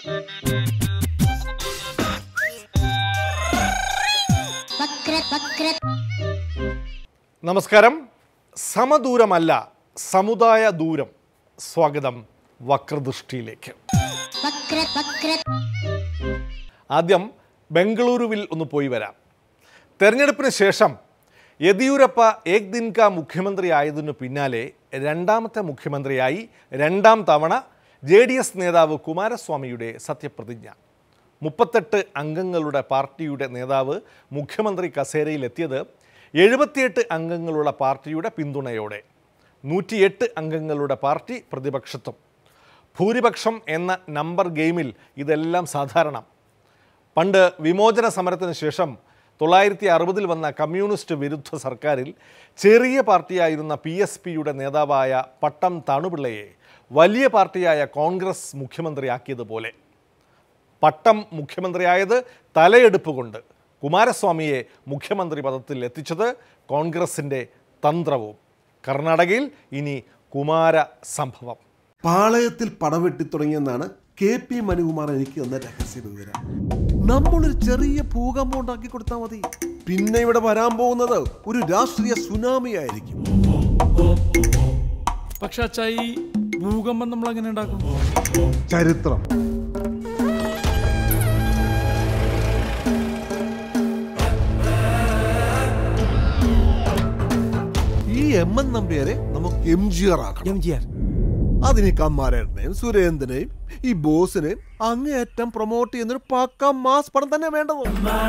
വക്ര വക്ര നമസ്കാരം സമദൂരമല്ല സമുദായ ദൂരം സ്വാഗതം വക്രദൃഷ്ടിയിലേക്ക് വക്ര വക്ര ആദ്യം ബംഗളൂരുവിൽ ഒന്ന് പോയി വരാം തെരഞ്ഞെടുപ്പിന് ശേഷം യെദിയൂരപ്പ ഏക് ദിൻക മുഖ്യമന്ത്രി ആയതിനു പിന്നാലെ രണ്ടാമത്തെ മുഖ്യമന്ത്രിയായി രണ്ടാം തവണ ജെ ഡി എസ് നേതാവ് കുമാരസ്വാമിയുടെ സത്യപ്രതിജ്ഞ മുപ്പത്തെട്ട് അംഗങ്ങളുടെ പാർട്ടിയുടെ നേതാവ് മുഖ്യമന്ത്രി കസേരയിലെത്തിയത് എഴുപത്തിയെട്ട് അംഗങ്ങളുള്ള പാർട്ടിയുടെ പിന്തുണയോടെ നൂറ്റിയെട്ട് അംഗങ്ങളുടെ പാർട്ടി പ്രതിപക്ഷത്തും ഭൂരിപക്ഷം എന്ന നമ്പർ ഗെയിമിൽ ഇതെല്ലാം സാധാരണ പണ്ട് വിമോചന സമരത്തിന് ശേഷം തൊള്ളായിരത്തി അറുപതിൽ വന്ന കമ്മ്യൂണിസ്റ്റ് വിരുദ്ധ സർക്കാരിൽ ചെറിയ പാർട്ടിയായിരുന്ന പി എസ് പിയുടെ നേതാവായ പട്ടം താണുപിള്ളയെ വലിയ പാർട്ടിയായ കോൺഗ്രസ് മുഖ്യമന്ത്രിയാക്കിയതുപോലെ പട്ടം മുഖ്യമന്ത്രിയായത് തലയെടുപ്പ് കൊണ്ട് കുമാരസ്വാമിയെ മുഖ്യമന്ത്രി പദത്തിൽ എത്തിച്ചത് കോൺഗ്രസിൻ്റെ തന്ത്രവും കർണാടകയിൽ ഇനി കുമാര സംഭവം പാളയത്തിൽ പടവെട്ടി തുടങ്ങിയെന്നാണ് കെ പി മനുകുമാർ എനിക്ക് തന്ന രഹസ്യ വിവരം നമ്മളൊരു ചെറിയ ഭൂകമ്പം ഉണ്ടാക്കി കൊടുത്താൽ മതി പിന്നെ ഇവിടെ വരാൻ പോകുന്നത് ഒരു രാഷ്ട്രീയ സുനാമി ആയിരിക്കും പക്ഷെ അച്ഛാ ഈ ഭൂകമ്പം നമ്മൾ എങ്ങനെ ഉണ്ടാക്കും ചരിത്രം ഈ എം എൻ നമ്പ്യാരെ നമുക്ക് എം ജി ആർ ആക്കണം എം ജി ആർ അതിന് കമ്മാരേട്ടനെയും സുരേന്ദ്രനെയും ഈ ബോസിനെയും അങ്ങേയറ്റം പ്രൊമോട്ട് ചെയ്യുന്നൊരു പക്ക മാസ് പടം തന്നെ വേണ്ടത്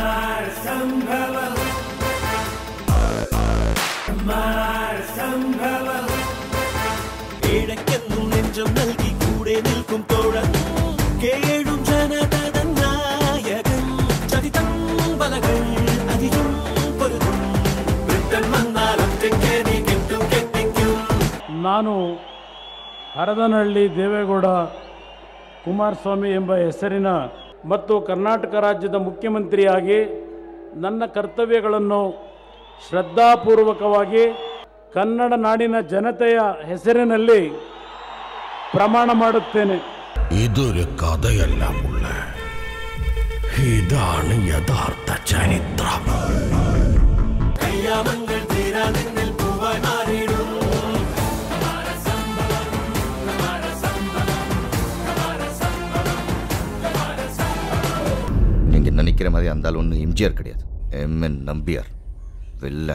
കിഴക്കെന്നും നെഞ്ചം നൽകി കൂടെ നിൽക്കും തോഴൻ കേഴും ജനതൻ നായകൻ ചരിതം വലകൾ അധികം പൊരുതും വൃത്തൻ വന്നാൽ ഒറ്റയ്ക്ക് നീ കെട്ടും കെട്ടിക്കും ನಾನು ಹರದನಹಳ್ಳಿ ದೇವೇಗೌಡ ಕುಮಾರಸ್ವಾಮಿ ಎಂಬ ಹೆಸರಿನ ಮತ್ತು ಕರ್ನಾಟಕ ರಾಜ್ಯದ ಮುಖ್ಯಮಂತ್ರಿಯಾಗಿ ನನ್ನ ಕರ್ತವ್ಯಗಳನ್ನು ಶ್ರದ್ಧಾಪೂರ್ವಕವಾಗಿ ಕನ್ನಡ ನಾಡಿನ ಜನತೆಯ ಹೆಸರಿನಲ್ಲಿ ಪ್ರಮಾಣ ಮಾಡುತ್ತೇನೆ ഇതൊരു കഥയല്ല മുള്ള ഇതാണ് യഥാർത്ഥ ചരിത്രം കയ്യാമങ്ങൾ തീരാ നിന്നിൽ പൂവായി മാറിയിടും நீங்க நினைக்கிற மாதிரி அந்த ஆள் ஒன்றும் எம்ஜிஆர் கிடையாது எம்என் நம்பியார் வெள்ள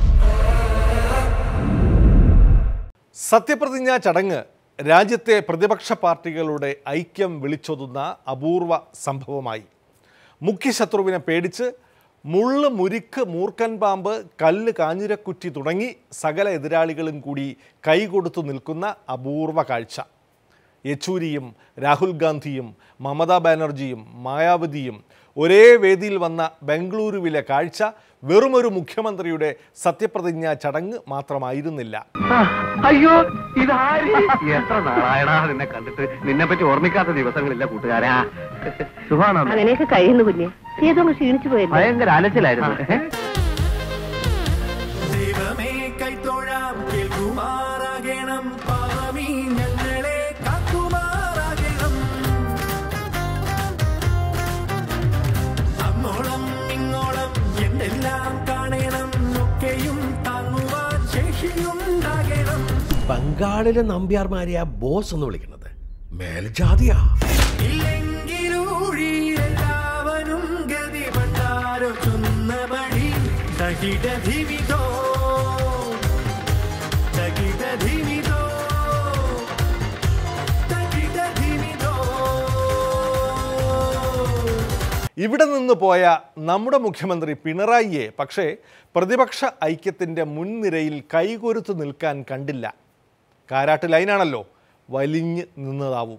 സത്യപ്രതിജ്ഞാ ചടങ്ങ് രാജ്യത്തെ പ്രതിപക്ഷ പാർട്ടികളുടെ ഐക്യം വിളിച്ചൊതുന്ന അപൂർവ സംഭവമായി മുഖ്യശത്രുവിനെ പേടിച്ച് മുള്ള് മുരിക്ക് മൂർക്കൻ പാമ്പ് കല്ല് കാഞ്ഞിരക്കുറ്റി തുടങ്ങി സകല എതിരാളികളും കൂടി കൈകൊടുത്തു നിൽക്കുന്ന അപൂർവ കാഴ്ച യെച്ചൂരിയും രാഹുൽ ഗാന്ധിയും മമതാ ബാനർജിയും മായാവതിയും ഒരേ വേദിയിൽ വന്ന ബംഗളൂരുവിലെ കാഴ്ച വെറുമൊരു മുഖ്യമന്ത്രിയുടെ സത്യപ്രതിജ്ഞാ ചടങ്ങ് മാത്രമായിരുന്നില്ല അയ്യോ ഇതാര് എത്ര നാളായടാ നിന്നെ കണ്ടിട്ട് നിന്നെ പറ്റി ഓർമ്മിക്കാത്ത ദിവസങ്ങളില്ല കൂട്ടുകാരാ സുഖാണോ അങ്ങനെയൊക്കെ കഴിയുന്നു കുഞ്ഞെ സേതു ക്ഷീണിച്ചു പോയല്ലോ ഭയങ്കര അലച്ചിലായിരുന്നു ദൈവമേ കൈത്തോഴാം കേൾക്കുമാറാകണം പാവമീ ഞങ്ങളെ കാക്കുമാറാകണം അങ്ങോളം ഇങ്ങോളം എന്തെല്ലാം കാണണം ഒക്കെയും താങ്ങുവാൻ ശേഷിയുണ്ടാകണം ബംഗാളിലെ നമ്പ്യാർമാരെയാ ബോസ് എന്ന് വിളിക്കുന്നത് മേൽജാതിയാ ഇല്ലെങ്കിലൂഴി എല്ലാവനും ഗതി പണ്ടാരോ ചുന്നമടി തകിടധിമിതോ തകിടധിമിതോ തകിടധിമിതോ ഇവിടെ നിന്ന് പോയ നമ്മുടെ മുഖ്യമന്ത്രി പിണറായിയെ പക്ഷേ പ്രതിപക്ഷ ഐക്യത്തിൻ്റെ മുൻനിരയിൽ കൈകൊരുത്തു നിൽക്കാൻ കണ്ടില്ല കാരാട്ട് ലൈനാണല്ലോ വലിഞ്ഞ് നിന്നതാവും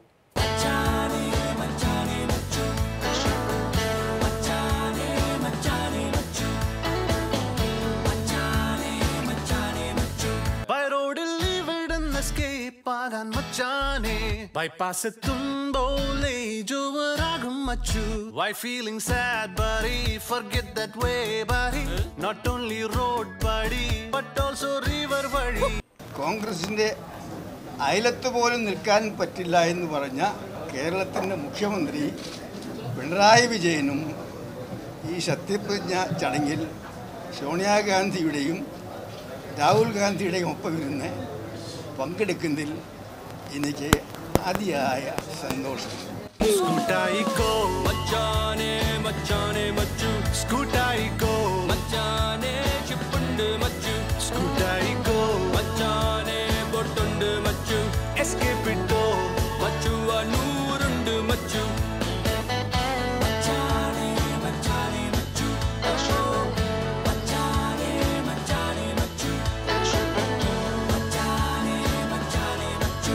വയറോഡിൽ ഇവിടുന്ന് എസ്കേപ്പ് ആകാൻ മച്ചാനെ ബൈപ്പാസ് എത്തുമ്പോൾ ജോവറാകും മച്ചു why feeling sad buddy forget that way buddy not only road buddy but also river വഴി കോൺഗ്രസിൻ്റെ അയലത്ത് പോലും നിൽക്കാൻ പറ്റില്ല എന്ന് പറഞ്ഞ കേരളത്തിൻ്റെ മുഖ്യമന്ത്രി പിണറായി വിജയനും ഈ സത്യപ്രതിജ്ഞ ചടങ്ങിൽ സോണിയാഗാന്ധിയുടെയും രാഹുൽ ഗാന്ധിയുടെയും ഒപ്പം ഇരുന്ന് പങ്കെടുക്കുന്നതിൽ എനിക്ക് അതിയായ സന്തോഷം സ്കൂട്ടായിക്കോ മച്ചാനെ മച്ചാനെ മച്ചു സ്കൂട്ടായിക്കോ മച്ചാനെ ചിപ്പുണ്ട് മച്ചു സ്കൂട്ടായിക്കോ മച്ചാനെ ബൊട്ടുണ്ട് മച്ചു എസ്കേപ്പ് ഇട്ടോ മച്ചു നൂറുണ്ട് മച്ചു മച്ചാനെ മച്ചാനെ മച്ചു മച്ചാനെ മച്ചാനെ മച്ചു മച്ചാനെ മച്ചാനെ മച്ചു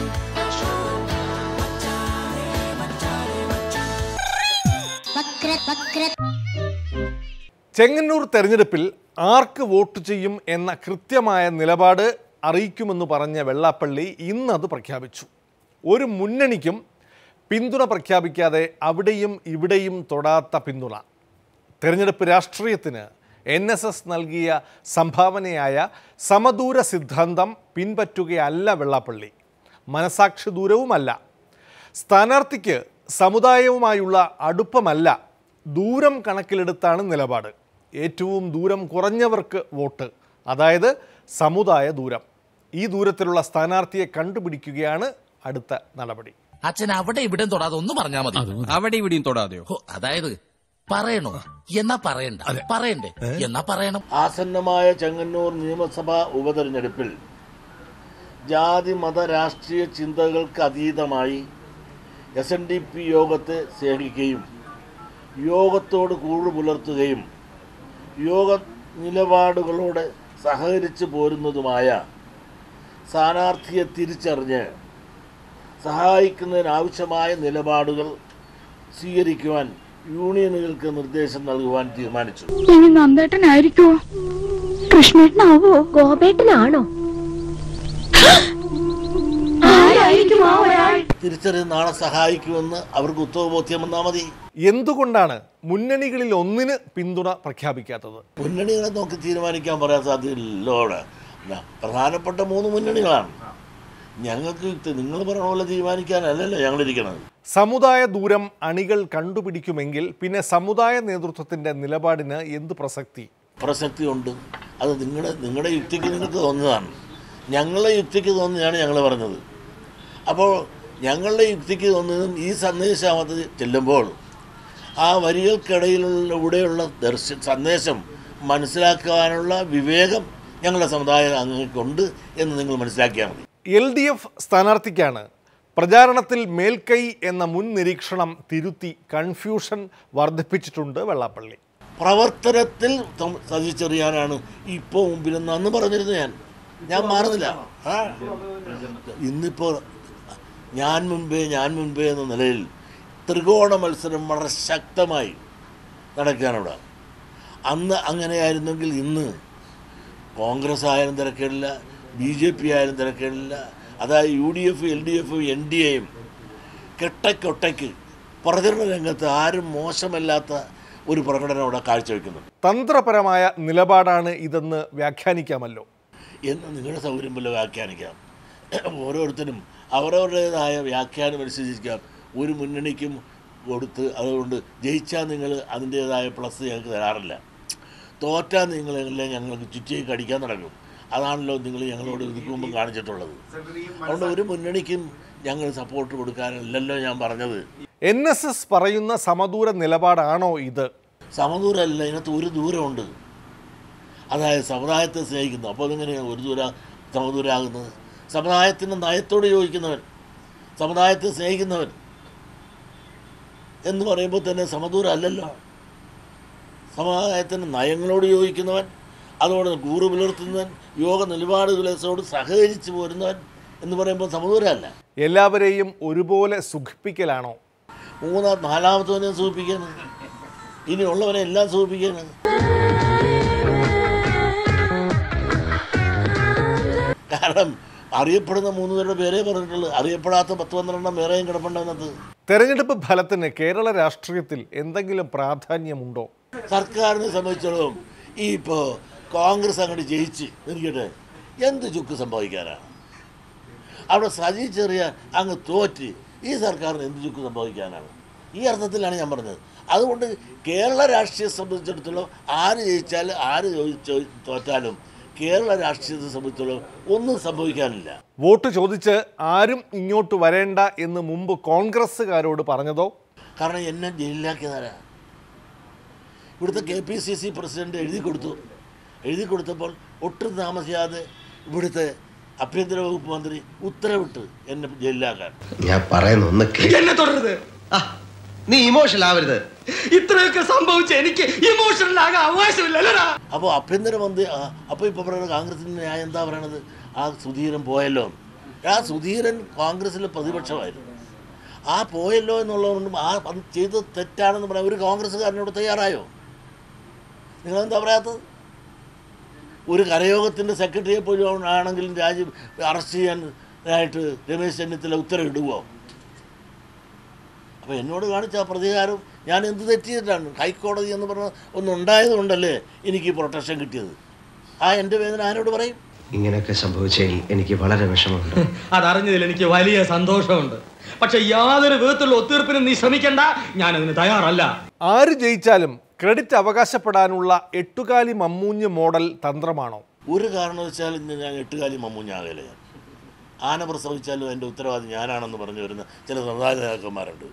മച്ചാനെ മച്ചാനെ മച്ചു വക്ര വക്ര ചെങ്ങന്നൂർ തെരഞ്ഞെടുപ്പിൽ ആർക്ക് വോട്ട് ചെയ്യും എന്ന കൃത്യമായ നിലപാട് അറിയിക്കുമെന്ന് പറഞ്ഞ വെള്ളാപ്പള്ളി ഇന്നത് പ്രഖ്യാപിച്ചു ഒരു മുന്നണിക്കും പിന്തുണ പ്രഖ്യാപിക്കാതെ അവിടെയും ഇവിടെയും തൊടാത്ത പിന്തുണ തെരഞ്ഞെടുപ്പ് രാഷ്ട്രീയത്തിന് എൻ എസ് എസ് നൽകിയ സംഭാവനയായ സമദൂര സിദ്ധാന്തം പിൻപറ്റുകയല്ല വെള്ളാപ്പള്ളി മനസാക്ഷി ദൂരവുമല്ല സ്ഥാനാർത്ഥിക്ക് സമുദായവുമായുള്ള അടുപ്പമല്ല ദൂരം കണക്കിലെടുത്താണ് നിലപാട് ഏറ്റവും ദൂരം കുറഞ്ഞവർക്ക് വോട്ട് അതായത് സമുദായ ദൂരം ഈ ദൂരത്തിലുള്ള സ്ഥാനാർത്ഥിയെ കണ്ടുപിടിക്കുകയാണ് അടുത്ത നടപടി അച്ഛൻ അവിടെ ഇവിടെയും തൊടാതെ ഒന്ന് പറഞ്ഞാൽ മതി അവിടെ ഇവിടെയും തൊടാതെയോ ഹോ, അതായത് പറയണോ എന്നാ പറയണ്ട പറയണ്ടേ എന്നാ പറയണം ആസന്നമായ ചെങ്ങന്നൂർ നിയമസഭാ ഉപതെരഞ്ഞെടുപ്പിൽ ജാതി മത രാഷ്ട്രീയ ചിന്തകൾക്ക് അതീതമായി എസ് എൻ ഡി പി യോഗത്തെ സ്നേഹിക്കുകയും യോഗത്തോട് കൂറ് പുലർത്തുകയും യോഗ നിലപാടുകളോട് സഹകരിച്ചു പോരുന്നതുമായ സ്ഥാനാർത്ഥിയെ തിരിച്ചറിഞ്ഞ് സഹായിക്കുന്നതിനാവശ്യമായ നിലപാടുകൾ സ്വീകരിക്കുവാൻ യൂണിയനുകൾക്ക് നിർദ്ദേശം നൽകുവാൻ തീരുമാനിച്ചു ഇനി നന്ദേട്ടനായിരിക്കുമോ കൃഷ്ണേട്ടനാവോ ഗോപേട്ടനാണോ ആരായിരിക്കും ആ ഒരാൾ തിരിച്ചറിഞ്ഞ് നാളെ സഹായിക്കുമെന്ന് അവർക്ക് ഉത്തമബോധ്യം വന്നാൽ മതി എന്തുകൊണ്ടാണ് മുന്നണികളിൽ ഒന്നിന് പിന്തുണ പ്രഖ്യാപിക്കാത്തത് മുന്നണികളെ നോക്കി തീരുമാനിക്കാൻ പറയാൻ സാധ്യതയില്ലല്ലോ അവിടെ ന- പ്രധാനപ്പെട്ട മൂന്ന് മുന്നണികളാണ് ഞങ്ങൾക്ക് ഇത് നിങ്ങൾ പറഞ്ഞ പോലെ തീരുമാനിക്കാനല്ലല്ലോ ഞങ്ങളിരിക്കണത് സമുദായ ദൂരം അണികൾ കണ്ടുപിടിക്കുമെങ്കിൽ പിന്നെ സമുദായ നേതൃത്വത്തിന്റെ നിലപാടിന് എന്ത് പ്രസക്തി പ്രസക്തി ഉണ്ട് അത് നിങ്ങളുടെ നിങ്ങളുടെ യുക്തിക്ക് നിങ്ങൾക്ക് തോന്നുന്നതാണ് ഞങ്ങളുടെ യുക്തിക്ക് തോന്നിയാണ് ഞങ്ങൾ പറഞ്ഞത് അപ്പോൾ ഞങ്ങളുടെ യുക്തിക്ക് തോന്നുന്നതും ഈ സന്ദേശമത് ചെല്ലുമ്പോൾ ആ വരികൾക്കിടയിലൂടെയുള്ള ദർശ സന്ദേശം മനസ്സിലാക്കാനുള്ള വിവേകം ഞങ്ങളുടെ സമുദായ അംഗങ്ങൾക്കുണ്ട് എന്ന് നിങ്ങൾ മനസ്സിലാക്കിയാൽ മതി എൽ ഡി എഫ് സ്ഥാനാർത്ഥിക്കാണ് പ്രചാരണത്തിൽ മേൽക്കൈ എന്ന മുൻ നിരീക്ഷണം തിരുത്തി കൺഫ്യൂഷൻ വർദ്ധിപ്പിച്ചിട്ടുണ്ട് വെള്ളാപ്പള്ളി പ്രവർത്തനത്തിൽ ത- സതിച്ചെറിയാനാണ് ഇപ്പോൾ മുമ്പിലെന്ന് അന്ന് പറഞ്ഞിരുന്നു ഞാൻ ഞാൻ മാറുന്നില്ല ആ. ഇന്നിപ്പോൾ ഞാൻ മുൻപേ ഞാൻ മുൻപേ എന്ന നിലയിൽ ത്രികോണ മത്സരം വളരെ ശക്തമായി നടക്കുകയാണ് ഇവിടെ അന്ന് അങ്ങനെയായിരുന്നെങ്കിൽ ഇന്ന് കോൺഗ്രസ് ആയാലും തിരക്കേടില്ല ബി ജെ പി ആയാലും തിരക്കേടില്ല അതായത് U D F L D F N D എയും കെട്ടയ്ക്കൊട്ടയ്ക്ക് പ്രചരണ രംഗത്ത് ആരും മോശമല്ലാത്ത ഒരു പ്രകടനം അവിടെ കാഴ്ചവെക്കുന്നുണ്ട് തന്ത്രപരമായ നിലപാടാണ് ഇതെന്ന് വ്യാഖ്യാനിക്കാമല്ലോ എന്ന് നിങ്ങളുടെ സൗകര്യം പോലെ വ്യാഖ്യാനിക്കാം ഓരോരുത്തരും അവരവരുടേതായ വ്യാഖ്യാനം അനുസരിച്ചിരിക്കാം ഒരു മുന്നണിക്കും കൊടുത്ത് അതുകൊണ്ട് ജയിച്ചാൽ നിങ്ങൾ അതിൻ്റേതായ പ്ലസ് ഞങ്ങൾക്ക് തരാറില്ല തോറ്റാൽ നിങ്ങളെല്ലാം ഞങ്ങൾക്ക് ചുറ്റിയൊക്കെ അടിക്കാൻ നടക്കും അതാണല്ലോ നിങ്ങൾ ഞങ്ങളോട് ഇതിക്ക് മുമ്പ് കാണിച്ചിട്ടുള്ളത് അതുകൊണ്ട് ഒരു മുന്നണിക്കും ഞങ്ങൾ സപ്പോർട്ട് കൊടുക്കാനല്ലല്ലോ ഞാൻ പറഞ്ഞത് എൻ എസ് എസ് പറയുന്ന സമദൂര നിലപാടാണോ ഇത് സമദൂരമല്ല ഇതിനകത്ത് ഒരു ദൂരമുണ്ട് അതായത് സമുദായത്തെ സ്നേഹിക്കുന്നു അപ്പോൾ അതെങ്ങനെയാണ് ഒരു ദൂര സമദൂരാകുന്നത് സമുദായത്തിൻ്റെ നയത്തോട് യോജിക്കുന്നവൻ സമുദായത്തെ സ്നേഹിക്കുന്നവൻ എന്ന് പറയുമ്പോൾ തന്നെ സമദൂരം അല്ലല്ലോ സമുദായത്തിൻ്റെ നയങ്ങളോട് യോജിക്കുന്നവൻ അതോട് കൂറ് പുലർത്തുന്നവൻ യോഗ നിലപാടുകളോട് സഹകരിച്ച് പോരുന്നവൻ എന്ന് പറയുമ്പോൾ സമദൂരമല്ല എല്ലാവരെയും ഒരുപോലെ സുഖിപ്പിക്കലാണോ മൂന്നാം നാലാമത്തവനെ സൂചിപ്പിക്കാണ് ഇനി ഉള്ളവനെ എല്ലാം സൂചിപ്പിക്കാണ് കാരണം അറിയപ്പെടുന്ന മൂന്ന് പേരുടെ പേരേ പറഞ്ഞിട്ടുള്ളൂ അറിയപ്പെടാത്ത പത്ത് പന്ത്രണ്ടെണ്ണം വേറെയും കിടപ്പുണ്ടെന്നത് തെരഞ്ഞെടുപ്പ് ഫലത്തിന് കേരള രാഷ്ട്രീയത്തിൽ എന്തെങ്കിലും പ്രാധാന്യമുണ്ടോ സർക്കാരിനെ സംബന്ധിച്ചിടത്തോളം ഈ ഇപ്പോൾ കോൺഗ്രസ് അങ്ങോട്ട് ജയിച്ച് നിൽക്കട്ടെ എന്ത് ചുക്ക് സംഭവിക്കാനാണ് അവിടെ സജി ചെറിയ അങ്ങ് തോറ്റ് ഈ സർക്കാരിന് എന്ത് ചുക്ക് സംഭവിക്കാനാണ് ഈ അർത്ഥത്തിലാണ് ഞാൻ പറഞ്ഞത് അതുകൊണ്ട് കേരള രാഷ്ട്രീയം സംബന്ധിച്ചിടത്തോളം ആര് ജയിച്ചാലും ആര് ചോദിച്ചോ തോറ്റാലും കേരള രാഷ്ട്രീയത്തെ സംബന്ധിച്ചിടത്തോളം ഒന്നും സംഭവിക്കാനില്ല വോട്ട് ചോദിച്ച് ആരും ഇങ്ങോട്ട് വരേണ്ട എന്ന് മുമ്പ് കോൺഗ്രസ്സുകാരോട് പറഞ്ഞതോ കാരണം എന്നെ ജയിലിലാക്കിയതാരാ ഇവിടുത്തെ K P C C president എഴുതി കൊടുത്തു എഴുതി കൊടുത്തപ്പോൾ ഒട്ടും താമസിയാതെ ഇവിടുത്തെ ആഭ്യന്തര വകുപ്പ് മന്ത്രി ഉത്തരവിട്ട് എന്നെ ജയിലിലാക്കാൻ ഞാൻ പറയുന്നു ഒന്ന് എന്നെ തുടരുത് ആ, നീ ഇമോഷണൽ ആവരുത് ഇത്രയൊക്കെ സംഭവിച്ച എനിക്ക് ഇമോഷണൽ ആകാൻ അവകാശമില്ലല്ലോടാ അപ്പോൾ ആഭ്യന്തരമന്ത്രി ആ- അപ്പോൾ ഇപ്പോൾ പറയുന്നത് കോൺഗ്രസിൻ്റെ ന്യായം എന്താ പറയണത് ആ സുധീരൻ പോയല്ലോ എന്ന്. ആ സുധീരൻ കോൺഗ്രസിലെ പ്രതിപക്ഷമായിരുന്നു ആ പോയല്ലോ എന്നുള്ളതുകൊണ്ട് ആ അത് ചെയ്തത് തെറ്റാണെന്ന് പറയാൻ ഒരു കോൺഗ്രസ്സുകാരനോട് തയ്യാറായോ നിങ്ങളെന്താ പറയാത്തത് ഒരു കരയോഗത്തിൻ്റെ സെക്രട്ടറിയെ പോലും ആണെങ്കിലും രാജ്യം അറസ്റ്റ് ചെയ്യാനായിട്ട് രമേശ് ചെന്നിത്തല ഉത്തരവിടുവോ അപ്പോൾ എന്നോട് കാണിച്ച ആ പ്രതികാരം ഞാൻ എന്ത് തെറ്റിയിട്ടാണ് ഹൈക്കോടതി എന്ന് പറഞ്ഞ ഒന്നുണ്ടായതുകൊണ്ടല്ലേ എനിക്ക് ഈ പ്രൊട്ടക്ഷൻ കിട്ടിയത് ആ എൻ്റെ വേദന ആരോട് പറയും ഇങ്ങനെയൊക്കെ സംഭവിച്ചതിൽ എനിക്ക് വളരെ വിഷമമുണ്ട് അതറിഞ്ഞതിൽ എനിക്ക് വലിയ സന്തോഷമുണ്ട് പക്ഷെ യാതൊരു വിധത്തിലുള്ള ഒത്തീർപ്പിനും നീ ശ്രമിക്കണ്ട ഞാനതിന് തയ്യാറല്ല ആര് ജയിച്ചാലും ക്രെഡിറ്റ് അവകാശപ്പെടാനുള്ള എട്ടുകാലി മമ്മൂഞ്ഞ് മോഡൽ തന്ത്രമാണോ ഒരു കാരണവശാലും ഇന്ന് ഞാൻ എട്ടുകാലി മമ്മൂഞ്ഞാകല ഞാൻ ആന പ്രസവിച്ചാലും എൻ്റെ ഉത്തരവാദി ഞാനാണെന്ന് പറഞ്ഞു വരുന്ന ചില സമുദായ നേതാക്കന്മാരുണ്ട്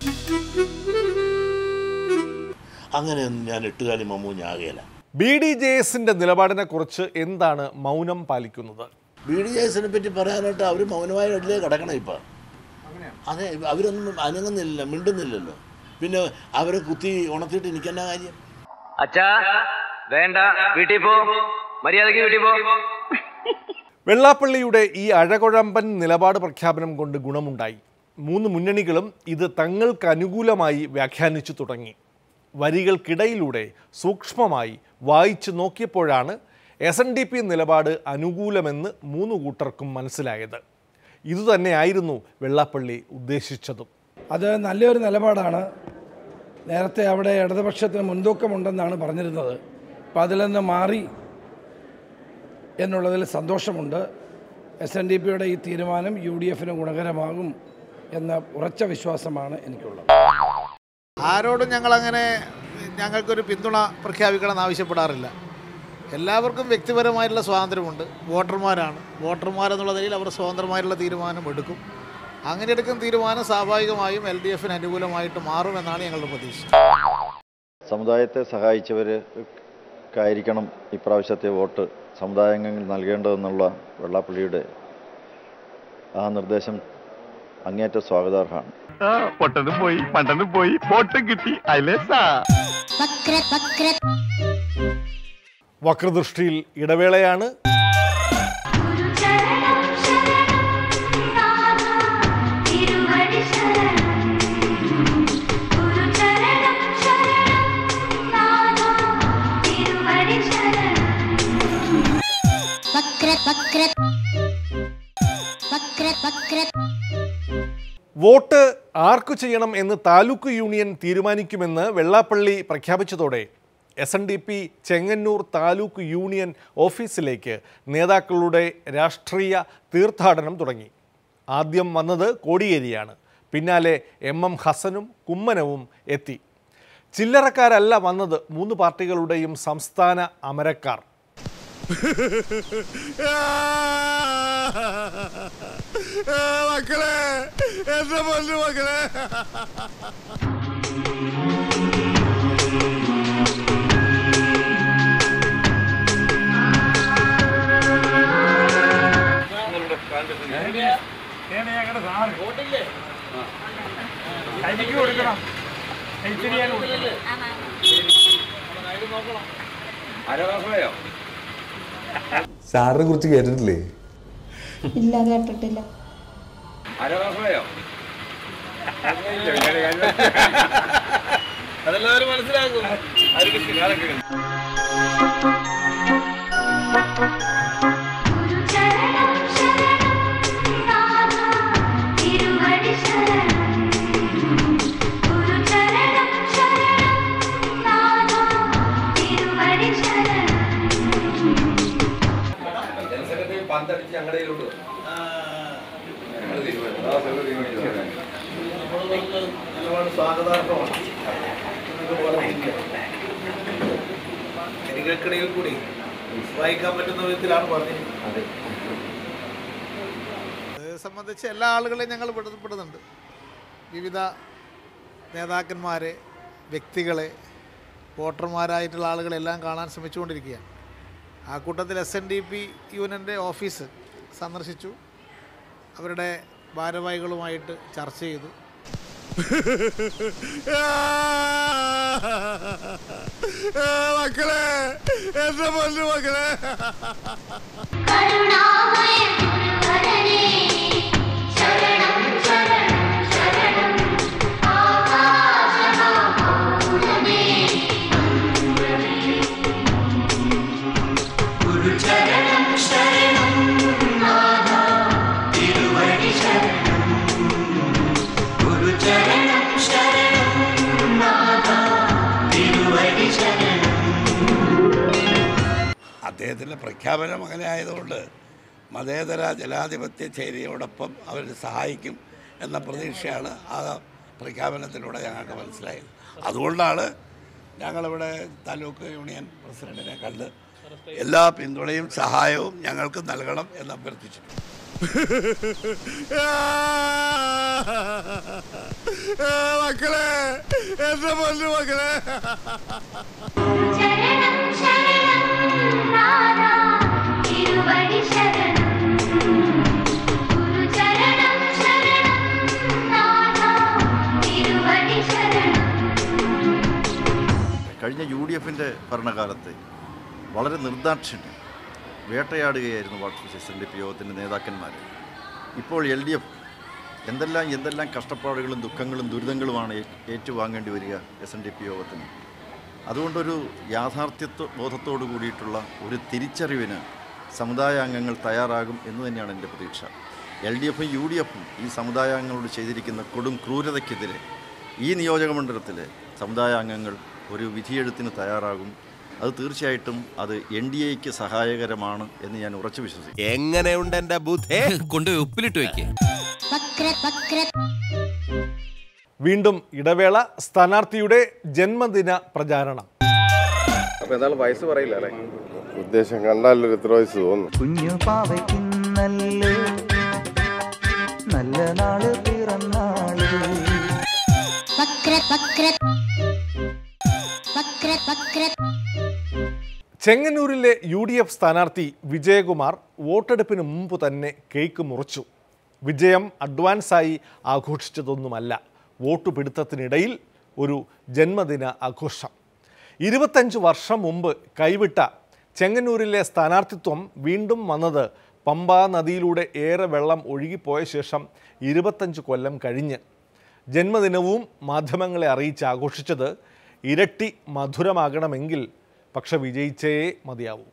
അങ്ങനെയൊന്നും ഞാൻ എട്ടുകാലി മമ്മൂഞ്ഞാകല ബി ഡി ജെ എസിന്റെ നിലപാടിനെ കുറിച്ച് എന്താണ് മൗനം പാലിക്കുന്നത് ബി ഡി എസിനെ പറ്റി പറയാനായിട്ട് അവർ മൗനമായ ഇടയിലേ കിടക്കണം ഇപ്പം അതെ അവരൊന്നും അനങ്ങുന്നില്ല മിണ്ടുന്നില്ലല്ലോ പിന്നെ അവരെ കുത്തി ഉണർത്തിയിട്ട് എനിക്കെന്നാ കാര്യം അച്ഛാ വേണ്ട വീട്ടിൽ പോ മര്യാദക്ക് വീട്ടിൽ പോ വെള്ളാപ്പള്ളിയുടെ ഈ അഴകുഴമ്പൻ നിലപാട് പ്രഖ്യാപനം കൊണ്ട് ഗുണമുണ്ടായി മൂന്ന് മുന്നണികളും ഇത് തങ്ങൾക്ക് അനുകൂലമായി വ്യാഖ്യാനിച്ചു തുടങ്ങി വരികൾക്കിടയിലൂടെ സൂക്ഷ്മമായി വായിച്ചു നോക്കിയപ്പോഴാണ് എസ് എൻ ഡി പി നിലപാട് അനുകൂലമെന്ന് മൂന്ന് കൂട്ടർക്കും മനസ്സിലായത് ഇതുതന്നെയായിരുന്നു വെള്ളാപ്പള്ളി ഉദ്ദേശിച്ചതും അത് നല്ലൊരു നിലപാടാണ് നേരത്തെ അവിടെ ഇടതുപക്ഷത്തിന് മുൻതൂക്കമുണ്ടെന്നാണ് പറഞ്ഞിരുന്നത് അപ്പം അതിൽ നിന്ന് മാറി എന്നുള്ളതിൽ സന്തോഷമുണ്ട് എസ് എൻ ഡി പിയുടെ ഈ തീരുമാനം യു ഡി എഫിന് ഗുണകരമാകും എന്ന ഉറച്ച വിശ്വാസമാണ് എനിക്കുള്ളത് ആരോടും ഞങ്ങളങ്ങനെ ഞങ്ങൾക്കൊരു പിന്തുണ പ്രഖ്യാപിക്കണമെന്ന് ആവശ്യപ്പെടാറില്ല എല്ലാവർക്കും വ്യക്തിപരമായിട്ടുള്ള സ്വാതന്ത്ര്യമുണ്ട് വോട്ടർമാരാണ് വോട്ടർമാരെന്നുള്ള നിലയിൽ അവർ സ്വതന്ത്രമായിട്ടുള്ള തീരുമാനം എടുക്കും അങ്ങനെ എടുക്കുന്ന തീരുമാനം സ്വാഭാവികമായും എൽ ഡി എഫിന് അനുകൂലമായിട്ട് മാറുമെന്നാണ് ഞങ്ങളുടെ പ്രതീക്ഷ സമുദായത്തെ സഹായിച്ചവർക്കായിരിക്കണം ഇപ്രാവശ്യത്തെ വോട്ട് സമുദായാംഗങ്ങൾ നൽകേണ്ടതെന്നുള്ള വെള്ളാപ്പള്ളിയുടെ ആ നിർദ്ദേശം അങ്ങേറ്റ സ്വാഗതാർഹമാണ് പൊട്ടനും പോയി പണ്ടനും പോയി വോട്ടും കിട്ടി അയലേസാ വക്ര വക്ര വക്രദൃഷ്ടിയിൽ ഇടവേളയാണ് വക്ര വക്ര വക്ര വക്ര വോട്ട് ആർക്കു ചെയ്യണം എന്ന് താലൂക്ക് യൂണിയൻ തീരുമാനിക്കുമെന്ന് വെള്ളാപ്പള്ളി പ്രഖ്യാപിച്ചതോടെ S N D P Chengannur taluk union ഓഫീസിലേക്ക് നേതാക്കളുടെ രാഷ്ട്രീയ തീർത്ഥാടനം തുടങ്ങി ആദ്യം വന്നത് കോടിയേരിയാണ് പിന്നാലെ എം എം ഹസനും കുമ്മനവും എത്തി ചില്ലറക്കാരല്ല വന്നത് മൂന്ന് പാർട്ടികളുടെയും സംസ്ഥാന അമരക്കാർ മക്കളെ എന്റെ പൊന്നു മക്കളെ സാറിനെ കുറിച്ച് കേട്ടിട്ടില്ലേ ഇല്ല കേട്ടിട്ടില്ല അതെല്ലാവരും മനസ്സിലാക്കും പന്തടിച്ച് ഞങ്ങളുടെ കയ്യിലോട്ട് ഒരുപാട് സ്വാഗതാർഹമാണ് എന്നൊക്കെ പറഞ്ഞിരിക്കുക കരികൾക്കിടയിൽ കൂടി വായിക്കാൻ പറ്റുന്ന വിധത്തിലാണ് പറഞ്ഞിരിക്കുന്നത് അത് സംബന്ധിച്ച് എല്ലാ ആളുകളെയും ഞങ്ങൾ പെടുത്തപ്പെടുന്നുണ്ട് വിവിധ നേതാക്കന്മാരെ വ്യക്തികളെ വോട്ടർമാരായിട്ടുള്ള ആളുകളെല്ലാം കാണാൻ ശ്രമിച്ചുകൊണ്ടിരിക്കുകയാണ് ആ കൂട്ടത്തിൽ എസ് എൻ ഡി പി യൂണിയൻ്റെ ഓഫീസ് സന്ദർശിച്ചു അവരുടെ ഭാരവാഹികളുമായിട്ട് ചർച്ച ചെയ്തു മക്കളെ എന്റെ പൊന്നു മക്കളെ അദ്ദേഹത്തിൻ്റെ പ്രഖ്യാപനം അങ്ങനെ ആയതുകൊണ്ട് മതേതര ജനാധിപത്യ ചേരിയോടൊപ്പം അവർ സഹായിക്കും എന്ന പ്രതീക്ഷയാണ് ആ പ്രഖ്യാപനത്തിലൂടെ ഞങ്ങൾക്ക് മനസ്സിലായത് അതുകൊണ്ടാണ് ഞങ്ങളിവിടെ താലൂക്ക് യൂണിയൻ പ്രസിഡന്റിനെ കണ്ട് എല്ലാ പിന്തുണയും സഹായവും ഞങ്ങൾക്ക് നൽകണം എന്ന് അഭ്യർത്ഥിച്ചു മക്കളെ എന്റെ പൊന്നു മക്കളെ കഴിഞ്ഞ യു ഡി എഫിൻ്റെ ഭരണകാലത്ത് വളരെ നിർദാക്ഷിണ്യം വേട്ടയാടുകയായിരുന്നു വാട്സ് എസ് എൻ ഡി പി യോഗത്തിൻ്റെ നേതാക്കന്മാർ ഇപ്പോൾ എൽ ഡി എഫ് എന്തെല്ലാം എന്തെല്ലാം കഷ്ടപ്പാടുകളും ദുഃഖങ്ങളും ദുരിതങ്ങളുമാണ് ഏ- ഏറ്റുവാങ്ങേണ്ടി വരിക എസ് എൻ ഡി പി യോഗത്തിന് അതുകൊണ്ടൊരു യാഥാർത്ഥ്യത്വ ബോധത്തോടു കൂടിയിട്ടുള്ള ഒരു തിരിച്ചറിവിന് സമുദായ അംഗങ്ങൾ തയ്യാറാകും എന്ന് തന്നെയാണ് എൻ്റെ പ്രതീക്ഷ എൽ ഡി എഫും യു ഡി എഫും ഈ സമുദായാംഗങ്ങളോട് ചെയ്തിരിക്കുന്ന കൊടും ക്രൂരതയ്ക്കെതിരെ ഈ നിയോജകമണ്ഡലത്തിലെ സമുദായ അംഗങ്ങൾ ഒരു വിധിയെഴുത്തിന് തയ്യാറാകും അത് തീർച്ചയായിട്ടും അത് എൻ ഡി എക്ക് സഹായകരമാണ് എന്ന് ഞാൻ ഉറച്ചു വിശ്വസിക്കുന്നു എങ്ങനെയുണ്ട് എന്റെ ബുദ്ധേ കൊണ്ടുപോയി ഉപ്പിലിട്ട് വെക്കേ വക്ര വക്ര വീണ്ടും ഇടവേള സ്ഥാനാർത്ഥിയുടെ ജന്മദിന പ്രചാരണം അപ്പൊ എന്തായാലും വയസ്സ് പറയില്ല അല്ലേ ഉദ്ദേശം കണ്ടാലൊരു എത്ര വയസ്സ് തോന്നുന്നു കുഞ്ഞു പാവയ്ക്കുന്നല്ലേ നല്ല നാള് പിറന്നാള് വക്ര വക്ര വക്ര വക്ര ചെങ്ങന്നൂരിലെ യു ഡി എഫ് സ്ഥാനാർത്ഥി വിജയകുമാർ വോട്ടെടുപ്പിന് മുമ്പ് തന്നെ കേക്ക് മുറിച്ചു വിജയം അഡ്വാൻസായി ആഘോഷിച്ചതൊന്നുമല്ല വോട്ട് പിടുത്തത്തിനിടയിൽ ഒരു ജന്മദിന ആഘോഷം ഇരുപത്തഞ്ച് വർഷം മുമ്പ് കൈവിട്ട ചെങ്ങന്നൂരിലെ സ്ഥാനാർത്ഥിത്വം വീണ്ടും വന്നത് പമ്പാ നദിയിലൂടെ ഏറെ വെള്ളം ഒഴുകിപ്പോയ ശേഷം ഇരുപത്തഞ്ച് കൊല്ലം കഴിഞ്ഞ് ജന്മദിനവും മാധ്യമങ്ങളെ അറിയിച്ച് ആഘോഷിച്ചത് ഇരട്ടി മധുരമാകണമെങ്കിൽ പക്ഷെ വിജയിച്ചേ മതിയാവൂ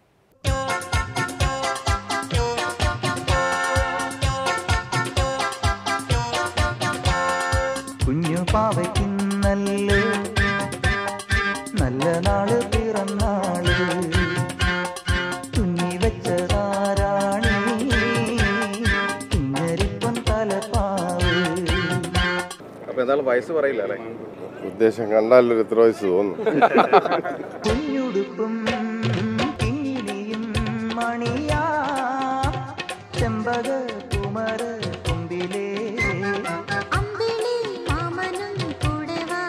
കുഞ്ഞു പാവയ്ക്കുന്നല്ലേ നല്ല നാള് പിറന്നാള് തുന്നി വെച്ചതാരാണി ഇങ്ങരിപ്പം തലപ്പാവ് അപ്പൊ എന്തായാലും വയസ്സ് പറയില്ല അല്ലേ ഉദ്ദേശം കണ്ടാലൊരു എത്ര വയസ്സ് തോന്നുന്നു കുഞ്ഞുടുപ്പും കിങ്ങിണിയും മണിയാ ചെമ്പക കുമര കുമ്പിലേ അമ്പിളി മാമനും കൂടെ വാ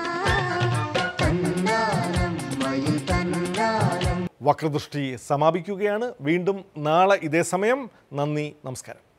തന്നാരം മയിൽ തന്നാരം വക്രദൃഷ്ടി സമാപിക്കുകയാണ് വീണ്ടും നാളെ ഇതേ സമയം നന്ദി നമസ്കാരം